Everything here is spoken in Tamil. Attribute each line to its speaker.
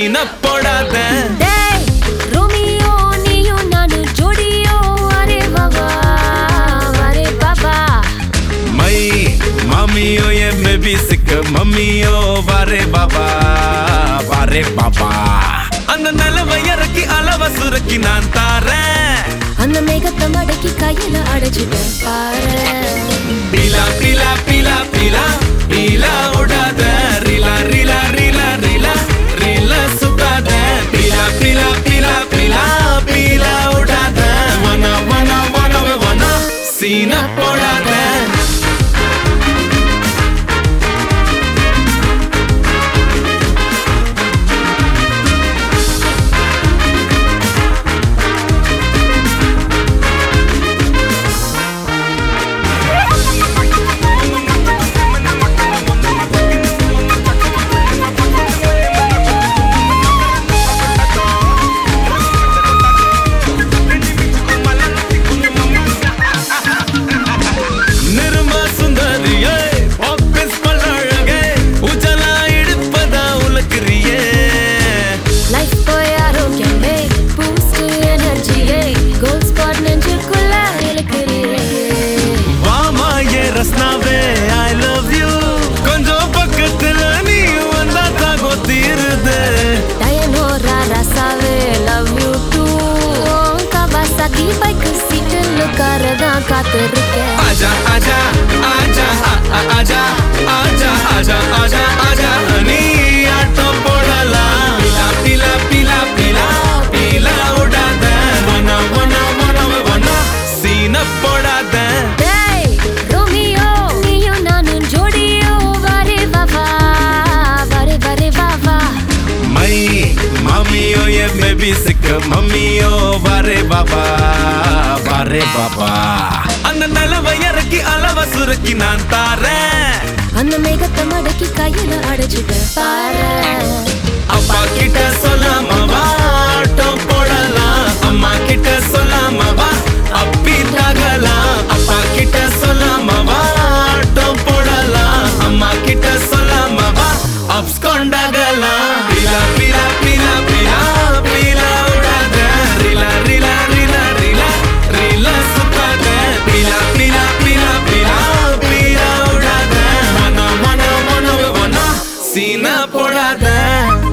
Speaker 1: சீன போடாத
Speaker 2: டேய் ரோமியோ நீயும் நானும் ஜோடியோ அரே பாபா அரே பாபா
Speaker 1: மை மாமியோ என் பேபி சிக்க மம்மியோ வாரே பாபா வாரே பாபா அந்த நிலவை இறக்கி அளவ சுருக்கி நான் தாரேன்
Speaker 2: அந்த மேகத்தை மடக்கி கையில அடைச்சிட்டேன் பாரு
Speaker 1: பீலா பீலா பீலா பீலா பீலா விடாத ரீலா ரீலா ரீலா ரீலா ரீலா சுத்தாத பீலா பீலா பீலா பீலா பீலா விடாத வனா வனா வனா வனா சீன போடாத நிர்மா சுந்தரியே ஆபீஸ் பல்லழகே உஜலா இடுப்பதா உலக்கிறியே
Speaker 2: லைஃப் போய் ஆரோக்கியமே பூஸ்ட் எனர்ஜியே கோல்ட் ஸ்பாட் நெஞ்சுக்குள்ள இழுக்கிறியே
Speaker 1: வாமா ஏ ரஸ்னாவே ஐ லவ் யூ கொஞ்சம் பக்கத்துல நீ வந்தா தாகோ தீருது
Speaker 2: டயனோரா ரசாவே love you too Kawasaki bike சீட்டில் உட்காரதான் காத்திருக்கேன்
Speaker 1: ஆஜா ஆஜா ஆஜா ஆ- ஆ- ஆஜா ஆஜா ஆஜா ஆஜா ஆஜா நீ ஆட்டம் போடலாம் பிலா பிலா பிலா பிலா பிலா விடாத வனா வனா வனா வனா சீன போடாத
Speaker 2: டேய் ரோமியோ நீயும் நானும் ஜோடியோ வரே பாபா வரே வரே பாபா
Speaker 1: மை மாமியோ என் பேபி சிக்க மம்மியோ வாரே பாபா வாரே பாபா அந்த நிலவை இறக்கி அளவ சுருக்கி நான் தாரேன்
Speaker 2: அந்த மேகத்தை மடக்கி கையில அடைச்சிட்டேன் பாரு
Speaker 1: அப்பா கிட்ட சொல்லாம வா ஆட்டம் போடலாம் அம்மா கிட்ட சொல்லாம வா அப்பி தகலாம் அப்பா கிட்ட சொல்லாம வா ஆட்டம் போடலாம் அம்மா கிட்ட சொல்லாம வா அப்ஸ் கொண்டாகலாம் பிலா பிலா பிலா பிலா பிலா விடாத ரிலா ரிலா ரிலா ரிலா ரிலா சுத்தாத பிலா பிலா பிலா பிலா பிலா விடாத மன மன மன மன சீனா போடாத